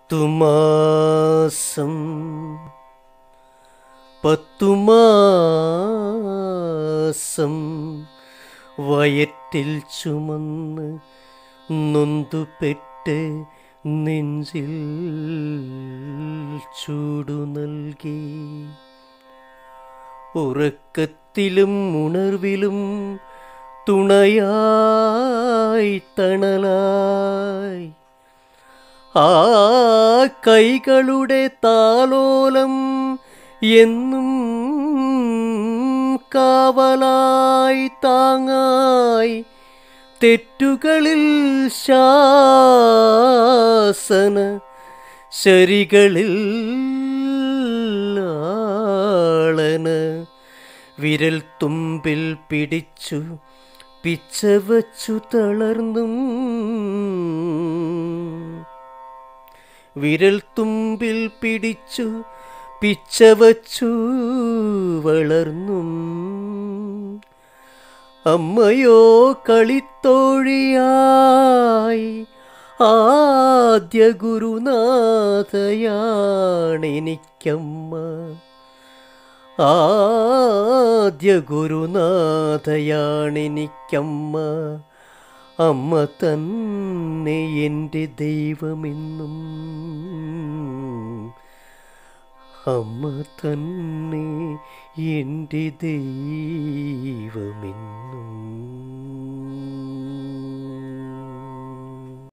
പത്തുമാസം പത്തുമാസം വയറ്റിൽ ചുമന്ന് നൊന്തുപെട്ട് നെഞ്ചിൽ ചൂടു നൽകി ഉറക്കത്തിലും ഉണർവിലും തുണയായി തണലായി ആ കൈകളുടെ താലോലം എന്നും കാവലായി താങ്ങായി തെറ്റുകളിൽ ശാസന ശരികളിൽ ആളന വിരൽ തുമ്പിൽ പിടിച്ചു പിച്ച വച്ചു തളർന്നും വിരൽ തുമ്പിൽ പിടിച്ചു പിച്ച വച്ചു വളർന്നും അമ്മയോ കളിത്തോഴിയായി ആദ്യ ഗുരുനാഥയാണെനിക്കമ്മ ആദ്യ ഗുരുനാഥയാണെനിക്കമ്മ അമ്മ തന്നെ എൻ്റെ ദൈവമെന്നും അമ്മ തന്നെ എൻ്റെ ദൈവമെന്നും